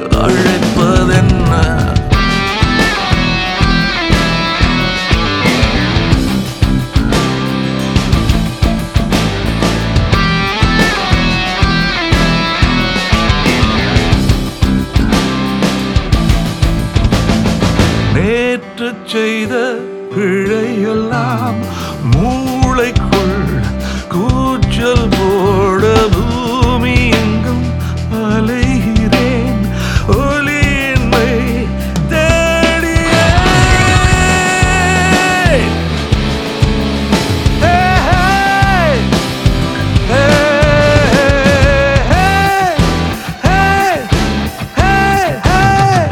அழைப்பதென்ன நேற்று செய்த பிழையெல்லாம் மூளைக்குள் கூச்சல் போட பூமி எங்கும் அலைகிறேன் ஒலியின்மை தேடியே Hey, hey, hey, hey, hey, hey,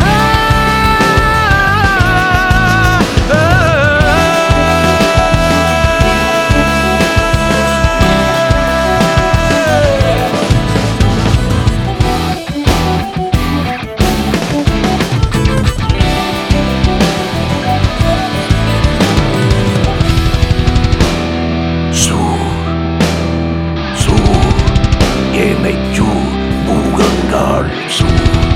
hey. Su, su, என்னை சூ பூகங்காள் சூ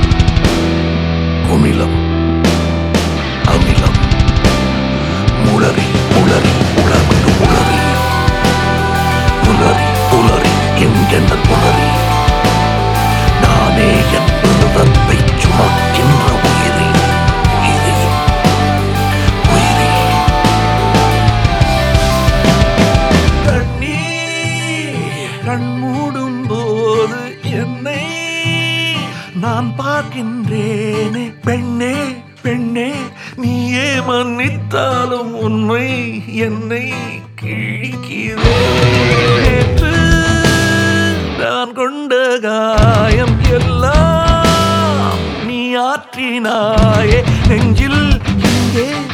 குமிலம் அமிலம் முளரி முளரி உளமிடு முளரி புலரி புலரி என்கின்ற புலரி நானே என் பருவத்தை சுமக்கின்ற உயிரி உயிரி உயிரி கண்ணீர் கண் மூடும் போது என்னை நான் பார்க்கின்றேனே பெண்ணே பெண்ணே நீயே மன்னித்தாலும் உண்மை என்னை கிழிக்கிறேன் நேற்று நான் கொண்ட காயம் எல்லாம் நீ ஆற்றினாயே நெஞ்சில் இங்கே